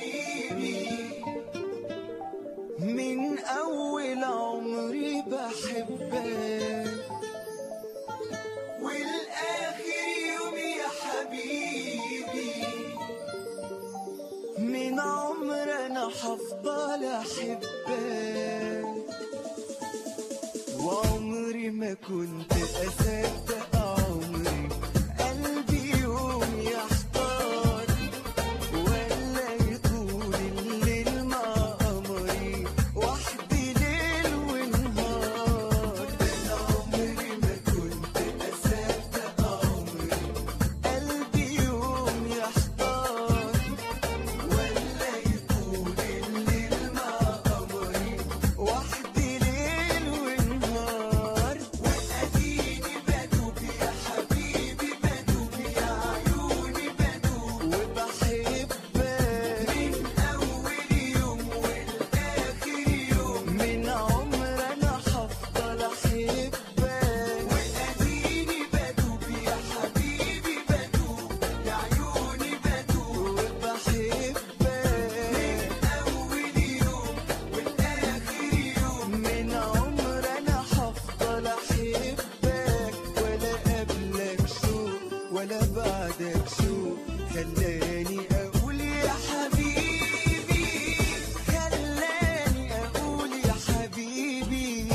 حبيبي من أول عمري بحبك والآخر يوم يا حبيبي من عمر أنا حفضل أحبك وعمري ما كنت أصدق عمري قلبي يوم يحتار ولا يطول الليل مع قمري وحدي ليل ونهار ده أنا عمري ما كنت أصدق عمري قلبي يوم يحتار ولا يطول الليل مع قمري وحدي ليل ونهار وأديني بدوب يا حبيبي بدوب يا عيوني بدوب وبحبك من أول يوم والآخر يوم من عمر أنا هفضل أحبك وأديني بدوب يا حبيبي بدوب يا عيوني بدوب وبحبك من أول يوم والآخر يوم من عمر أنا هفضل أحبك ولا قبلك شوق ولا بعدك شوق خلاني أقول يا حبيبي خلاني أقول يا حبيبي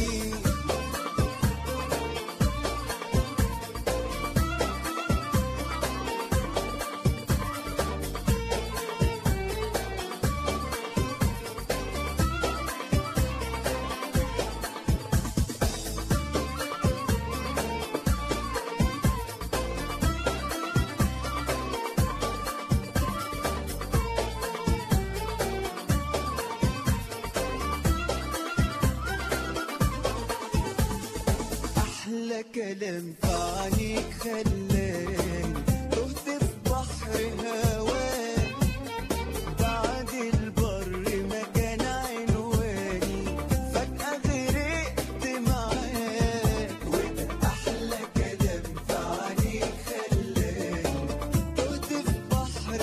أحلى كلام في عينيك خلاني تهت في بحر هواك بعد البر ما كان عنواني فجأة غرقت معاك وده أحلى كلام في عينيك خلاني تهت في بحر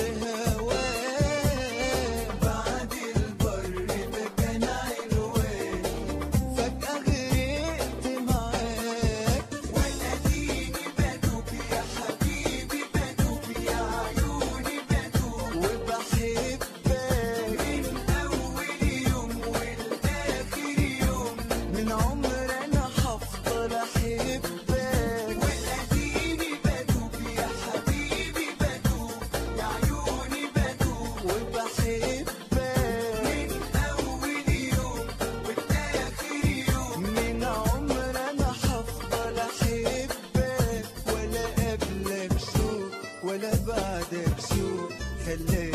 هواك بعد البر ما كان عنواني فجأة غرقت معاك وأديني بدوب يا حبيبي بدوب يا عيوني بدوب وبحبك من أول يوم والآخر يوم من عمر أنا هفضل أحبك وأديني بدوب يا حبيبي بدوب يا عيوني بدوب وبحبك من أول يوم والآخر يوم من عمر أنا هفضل أحبك ولا قبلك شوق ولا بعدك شوق خلاني